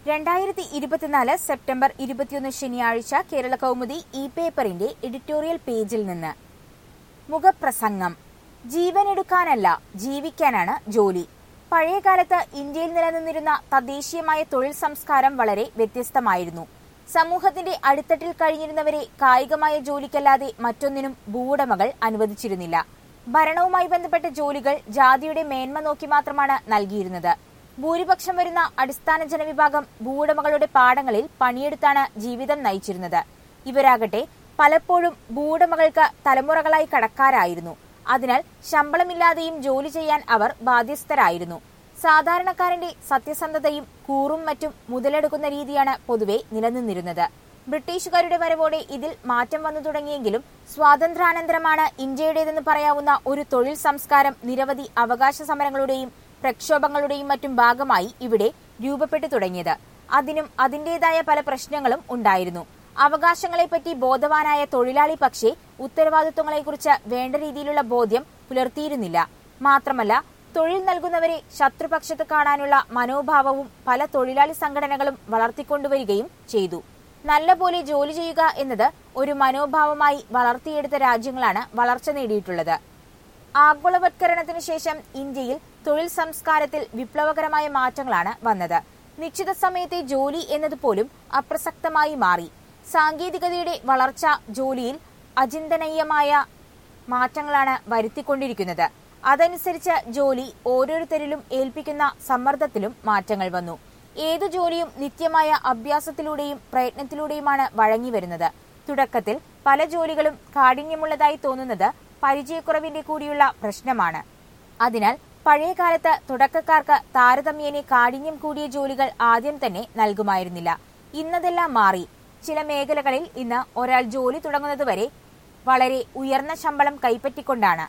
രണ്ടായിരത്തി ഇരുപത്തിനാല് സെപ്റ്റംബർ ഇരുപത്തിയൊന്ന് ശനിയാഴ്ച കേരള കൗമുദി ഇ പേപ്പറിന്റെ എഡിറ്റോറിയൽ പേജിൽ നിന്ന് മുഖപ്രസംഗം ജീവനെടുക്കാനല്ല ജീവിക്കാനാണ് ജോലി പഴയകാലത്ത് ഇന്ത്യയിൽ നിലനിന്നിരുന്ന തദ്ദേശീയമായ തൊഴിൽ സംസ്കാരം വളരെ വ്യത്യസ്തമായിരുന്നു സമൂഹത്തിന്റെ അടിത്തട്ടിൽ കഴിഞ്ഞിരുന്നവരെ കായികമായ ജോലിക്കല്ലാതെ മറ്റൊന്നിനും ഭൂവുടമകൾ അനുവദിച്ചിരുന്നില്ല ഭരണവുമായി ബന്ധപ്പെട്ട ജോലികൾ ജാതിയുടെ മേന്മ നോക്കി മാത്രമാണ് നൽകിയിരുന്നത് ഭൂരിപക്ഷം വരുന്ന അടിസ്ഥാന ജനവിഭാഗം ഭൂവുടമകളുടെ പാടങ്ങളിൽ പണിയെടുത്താണ് ജീവിതം നയിച്ചിരുന്നത് ഇവരാകട്ടെ പലപ്പോഴും ഭൂവുടമകൾക്ക് തലമുറകളായി കടക്കാരായിരുന്നു അതിനാൽ ശമ്പളമില്ലാതെയും ജോലി ചെയ്യാൻ അവർ ബാധ്യസ്ഥരായിരുന്നു സാധാരണക്കാരന്റെ സത്യസന്ധതയും കൂറും മറ്റും മുതലെടുക്കുന്ന രീതിയാണ് പൊതുവെ നിലനിന്നിരുന്നത് ബ്രിട്ടീഷുകാരുടെ വരവോടെ ഇതിൽ മാറ്റം വന്നു തുടങ്ങിയെങ്കിലും സ്വാതന്ത്ര്യാനന്തരമാണ് ഇന്ത്യയുടേതെന്ന് പറയാവുന്ന ഒരു തൊഴിൽ സംസ്കാരം നിരവധി അവകാശ സമരങ്ങളുടെയും പ്രക്ഷോഭങ്ങളുടെയും മറ്റും ഭാഗമായി ഇവിടെ രൂപപ്പെട്ടു തുടങ്ങിയത് അതിനും അതിന്റേതായ പല പ്രശ്നങ്ങളും ഉണ്ടായിരുന്നു അവകാശങ്ങളെപ്പറ്റി ബോധവാനായ തൊഴിലാളി പക്ഷേ ഉത്തരവാദിത്വങ്ങളെക്കുറിച്ച് വേണ്ട രീതിയിലുള്ള ബോധ്യം പുലർത്തിയിരുന്നില്ല മാത്രമല്ല തൊഴിൽ നൽകുന്നവരെ ശത്രുപക്ഷത്ത് കാണാനുള്ള മനോഭാവവും പല തൊഴിലാളി സംഘടനകളും വളർത്തിക്കൊണ്ടുവരികയും ചെയ്തു നല്ലപോലെ ജോലി ചെയ്യുക എന്നത് ഒരു മനോഭാവമായി വളർത്തിയെടുത്ത രാജ്യങ്ങളാണ് വളർച്ച നേടിയിട്ടുള്ളത് ആഗോളവത്കരണത്തിനു ശേഷം ഇന്ത്യയിൽ തൊഴിൽ സംസ്കാരത്തിൽ വിപ്ലവകരമായ മാറ്റങ്ങളാണ് വന്നത് നിശ്ചിത സമയത്തെ ജോലി എന്നതുപോലും അപ്രസക്തമായി മാറി സാങ്കേതികതയുടെ വളർച്ച ജോലിയിൽ അചിന്തനീയമായ മാറ്റങ്ങളാണ് വരുത്തിക്കൊണ്ടിരിക്കുന്നത് അതനുസരിച്ച് ജോലി ഓരോരുത്തരിലും ഏൽപ്പിക്കുന്ന സമ്മർദ്ദത്തിലും മാറ്റങ്ങൾ വന്നു ഏതു ജോലിയും നിത്യമായ അഭ്യാസത്തിലൂടെയും പ്രയത്നത്തിലൂടെയുമാണ് വഴങ്ങി വരുന്നത് തുടക്കത്തിൽ പല ജോലികളും കാഠിന്യമുള്ളതായി തോന്നുന്നത് പരിചയക്കുറവിന്റെ കൂടിയുള്ള പ്രശ്നമാണ് അതിനാൽ പഴയകാലത്ത് തുടക്കക്കാർക്ക് താരതമ്യേന കാഠിന്യം കൂടിയ ജോലികൾ ആദ്യം തന്നെ നൽകുമായിരുന്നില്ല ഇന്നതെല്ലാം മാറി ചില മേഖലകളിൽ ഇന്ന് ഒരാൾ ജോലി തുടങ്ങുന്നതുവരെ വളരെ ഉയർന്ന ശമ്പളം കൈപ്പറ്റിക്കൊണ്ടാണ്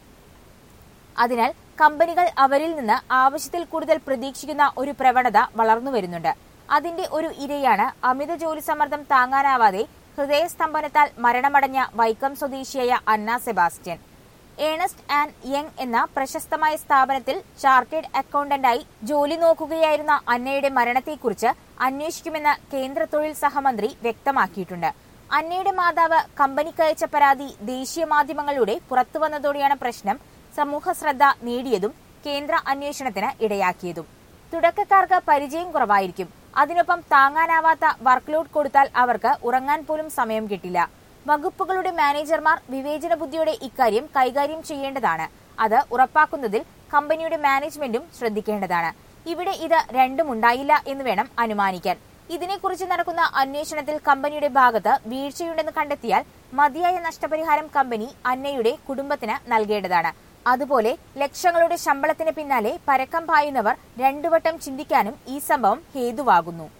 അതിനാൽ കമ്പനികൾ അവരിൽ നിന്ന് ആവശ്യത്തിൽ കൂടുതൽ പ്രതീക്ഷിക്കുന്ന ഒരു പ്രവണത വളർന്നു വരുന്നുണ്ട് അതിന്റെ ഒരു ഇരയാണ് അമിത ജോലി സമ്മർദ്ദം താങ്ങാനാവാതെ ഹൃദയസ്തംഭനത്താൽ മരണമടഞ്ഞ വൈക്കം സ്വദേശിയായ Anna Sebastian Ernst and Young എന്ന പ്രശസ്തമായ സ്ഥാപനത്തിൽ ചാർട്ടേഡ് അക്കൗണ്ടന്റായി ജോലി നോക്കുകയായിരുന്ന അന്നയുടെ മരണത്തെക്കുറിച്ച് അന്വേഷിക്കുമെന്ന് കേന്ദ്ര തൊഴിൽ സഹമന്ത്രി വ്യക്തമാക്കിയിട്ടുണ്ട് അന്നയുടെ മാതാവ് കമ്പനിക്കയച്ച പരാതി ദേശീയ മാധ്യമങ്ങളിലൂടെ പുറത്തുവന്നതോടെയാണ് പ്രശ്നം സമൂഹ ശ്രദ്ധ നേടിയതും കേന്ദ്ര അന്വേഷണത്തിന് ഇടയാക്കിയതും തുടക്കക്കാർക്ക് പരിചയം കുറവായിരിക്കും അതിനൊപ്പം താങ്ങാനാവാത്ത വർക്ക് ലോഡ് കൊടുത്താൽ അവർക്ക് ഉറങ്ങാൻ പോലും സമയം കിട്ടില്ല വകുപ്പുകളുടെ മാനേജർമാർ വിവേചന ബുദ്ധിയോടെ ഇക്കാര്യം കൈകാര്യം ചെയ്യേണ്ടതാണ് അത് ഉറപ്പാക്കുന്നതിൽ കമ്പനിയുടെ മാനേജ്മെന്റും ശ്രദ്ധിക്കേണ്ടതാണ് ഇവിടെ ഇത് രണ്ടും ഉണ്ടായില്ല എന്ന് വേണം അനുമാനിക്കാൻ ഇതിനെക്കുറിച്ച് നടക്കുന്ന അന്വേഷണത്തിൽ കമ്പനിയുടെ ഭാഗത്ത് വീഴ്ചയുണ്ടെന്ന് കണ്ടെത്തിയാൽ മതിയായ നഷ്ടപരിഹാരം കമ്പനി അന്നയുടെ കുടുംബത്തിന് നൽകേണ്ടതാണ് അതുപോലെ ലക്ഷങ്ങളുടെ ശമ്പളത്തിന് പിന്നാലെ പരക്കം പായുന്നവർ രണ്ടുവട്ടം ചിന്തിക്കാനും ഈ സംഭവം ഹേതുവാകുന്നു